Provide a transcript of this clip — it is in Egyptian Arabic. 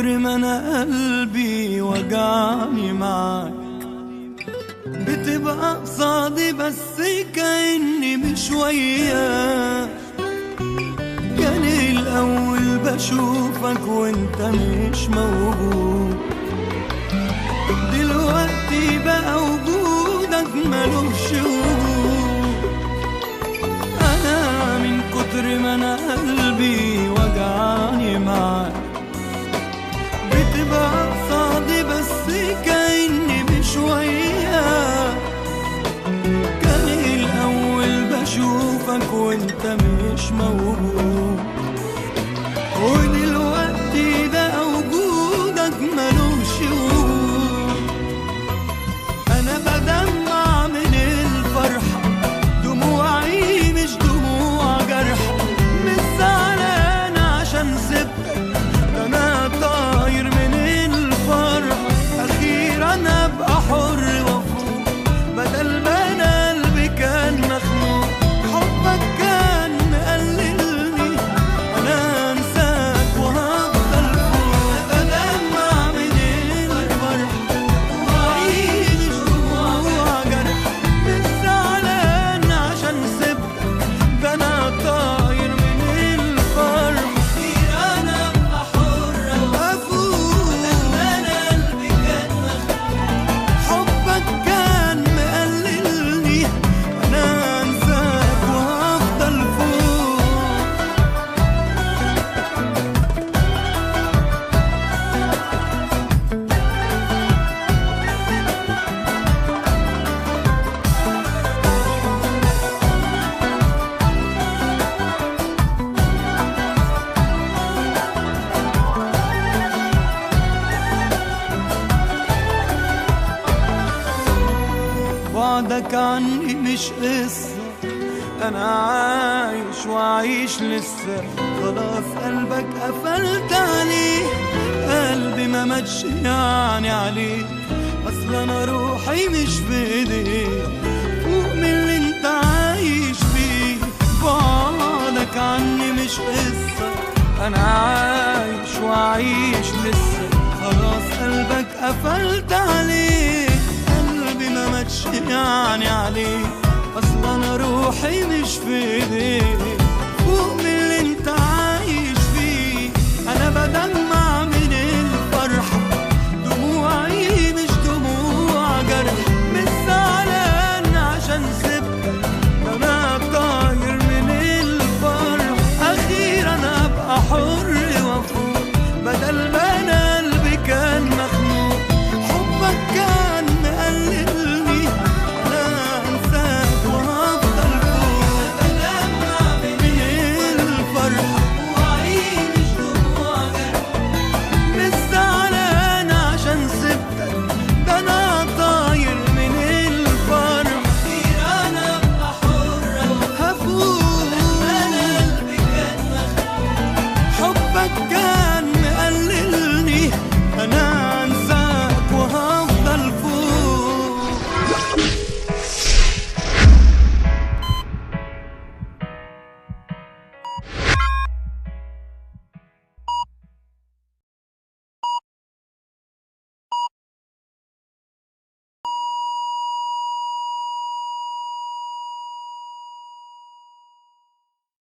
كتر ما انا قلبي وجعني معاك بتبقى قصادي بس كأني مش وياك كان الأول بشوفك وانت مش موجود دلوقتي بقى وجودك ملوش وجود أنا من كتر ما أنا قلبي وجعني معاك بتبقى قصادي بس كأني مش وياك كان الأول بشوفك وانت مش موجود ودلوقتي ده وجودك ملوش وجود أنا بدمع من الفرحة دموعي مش دموع جرح مش زعلان عشان سبتك ده أنا طاير من الفرحة أخيرا أبقى حر وأفوق بدل ما أنا قلبي كان مخنوق حبك كان مقللني أنا أنساك وهفضل فوق بدمع من الفرحة وأعيش دموع جرح مش زعلان عشان سبتك ده أنا طاير من الفرحة أنا أبقى حر وأفوق بدل ما أنا قلبي كان مخنوق حبك كان مقللني أنا أنساك وهفضل فوق بعدك عني مش قصة أنا عايش وعايش لسه خلاص قلبك قفلت عليه قلبي ما ماتش يعني عليك أصل أنا روحي مش في إيديك فوق من اللي أنت عايش فيه بعدك عني مش قصة أنا عايش وعايش لسه خلاص قلبك قفلت عليه قلبي ما ماتش يعني عليه اصل انا روحي مش في ايديك فوق من